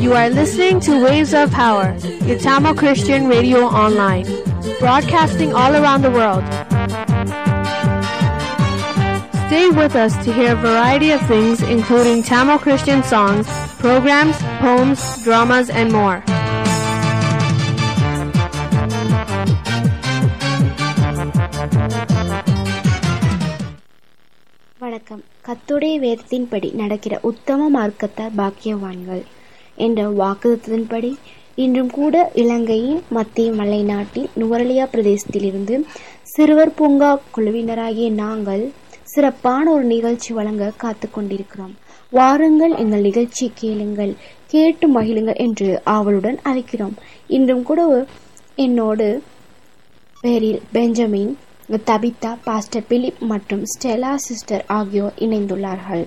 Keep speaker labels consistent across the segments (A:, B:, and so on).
A: You are listening to Waves of Power, your Tamil Christian radio online, broadcasting all around the world. Stay with us to hear a variety of things, including Tamil Christian songs, programs, poems, dramas, and more.
B: வணக்கம் கத்துடைய வேதத்தின்படி நடக்கிற உத்தம மார்க்கத்தார் பாக்கியவான்கள் என்ற வாக்குதத்தின்படி இன்றும் கூட இலங்கையின் மத்திய மலை நாட்டில் நுவரலியா பிரதேசத்திலிருந்து சிறுவர் பூங்கா குழுவினராகிய நாங்கள் சிறப்பான ஒரு நிகழ்ச்சி வழங்க காத்து கொண்டிருக்கிறோம் வாருங்கள் எங்கள் நிகழ்ச்சி கேளுங்கள் கேட்டு மகிழுங்கள் என்று ஆவலுடன் அழைக்கிறோம் இன்றும் கூட என்னோடு பேரில் பெஞ்சமின் தபிதா பாஸ்டர் பிலிப் மற்றும் ஸ்டெலா சிஸ்டர் ஆகியோர் இணைந்துள்ளார்கள்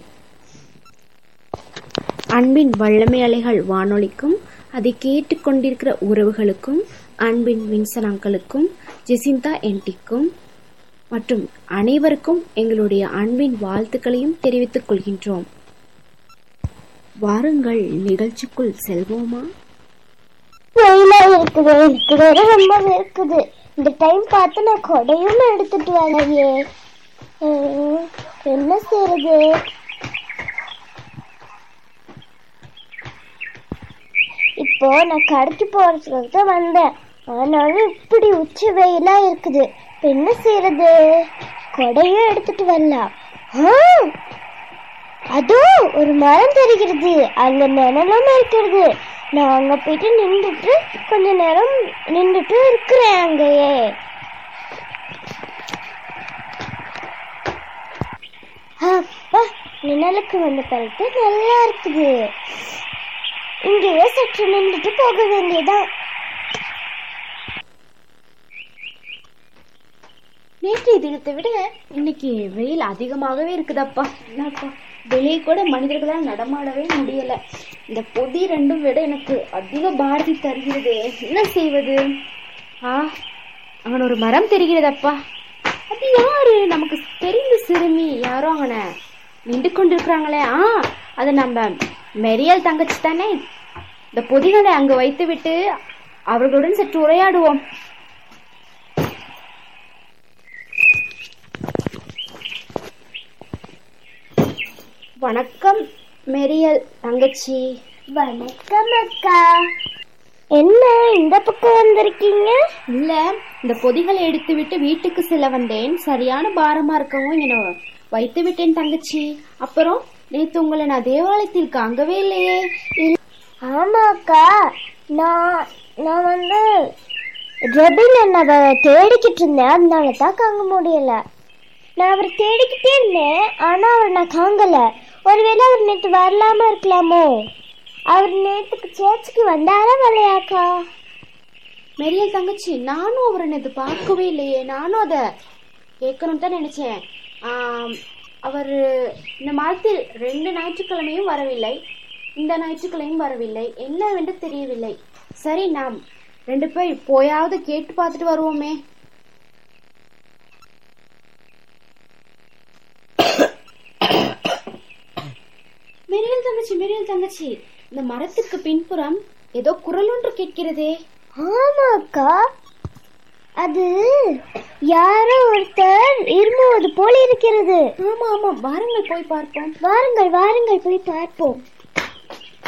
B: அன்பின் வல்லமை அலைகள் வானொலிக்கும் அதை கேட்டுக்கொண்டிருக்கிற உறவுகளுக்கும் அன்பின் வின்சன் அங்கிளுக்கும் ஜெசிந்தா என்டிக்கும் மற்றும் அனைவருக்கும் எங்களுடைய அன்பின் வாழ்த்துக்களையும் தெரிவித்துக் கொள்கின்றோம் வாருங்கள் நிகழ்ச்சிக்குள் செல்வோமா
C: வெயிலா இருக்குது எனக்கு வேற ரொம்ப இருக்குது இந்த டைம் பார்த்து நான் கொடையும் எடுத்துட்டு வரலையே ஹம், என்ன செய்யறது இப்போ நான் கடைக்கு போறதுக்கு தான் வந்தேன் ஆனாலும் இப்படி உச்சி வெயிலா இருக்குது இப்ப என்ன செய்யறது கொடையும் எடுத்துட்டு வரலாம் ஆ, அதோ ஒரு மரம் தெரிகிறது அங்க நிழலும் இருக்கிறது நான் அங்க போயிட்டு நின்றுட்டு கொஞ்ச நேரம் நின்றுட்டு இருக்கிறேன் அங்கேயே அப்பா நிழலுக்கு வந்த பிறகு நல்லா இருக்குது இங்கேயே சற்று நின்றுட்டு போக வேண்டியதான்
B: நேற்றைய தினத்தை விட இன்னைக்கு வெயில் அதிகமாகவே இருக்குதப்பா என்னப்பா வெளியே கூட மனிதர்களால் நடமாடவே முடியல இந்த பொதி ரெண்டும் விட எனக்கு அதிக பாரதி தருகிறது என்ன செய்வது ஆ அவன் ஒரு மரம் தெரிகிறதப்பா அது யாரு நமக்கு தெரிந்த சிறுமி யாரோ அவனை நின்று கொண்டிருக்கிறாங்களே ஆ அது நம்ம மெரியல் தங்கச்சி தானே இந்த பொதிகளை அங்கு வைத்து விட்டு அவர்களுடன் சற்று உரையாடுவோம் வணக்கம் மெரியல் தங்கச்சி
C: வணக்கம் அக்கா என்ன இந்த பக்கம் வந்திருக்கீங்க
B: இல்ல இந்த பொதிகளை எடுத்து விட்டு வீட்டுக்கு செல்ல வந்தேன் சரியான பாரமா இருக்கவும் இங்க நான் வைத்து விட்டேன் தங்கச்சி அப்புறம் நேத்து உங்களை நான் தேவாலயத்தில் காங்கவே இல்லையே இல்ல-
C: ஆமா அக்கா நான் நான் வந்து ரெபின் என்னவ தேடிக்கிட்டு இருந்தேன் அதனால தான் காங்க முடியல நான் அவர் தேடிக்கிட்டே இருந்தேன் ஆனா அவர் நான் காங்கல ஒருவேளை அவர் நேற்று வரலாம இருக்கலாமோ அவர் நேற்றுக்கு சேர்ச்சுக்கு வந்தாரா வரலையாக்கா
B: மெரியல் தங்கச்சி நானும் அவரை நேத்து பார்க்கவே இல்லையே நானும் அதை கேட்கணும் தான் நினைச்சேன் ஆம், அவர் இந்த மாதத்தில் ரெண்டு ஞாயிற்றுக்கிழமையும் வரவில்லை இந்த ஞாயிற்றுக்கிழமையும் வரவில்லை என்னவென்று தெரியவில்லை சரி நாம் ரெண்டு பேர் போயாவது கேட்டு பார்த்துட்டு வருவோமே மெரியல் தங்கச்சி மெரியல் தங்கச்சி இந்த மரத்துக்கு பின்புறம் ஏதோ குரல் ஒன்று கேட்கிறதே
C: ஆமா அக்கா அது யாரோ ஒருத்தர் இருமுவது போல இருக்கிறது
B: ஆமா ஆமா வாருங்கள் போய் பார்ப்போம்
C: வாருங்கள் வாருங்கள் போய் பார்ப்போம்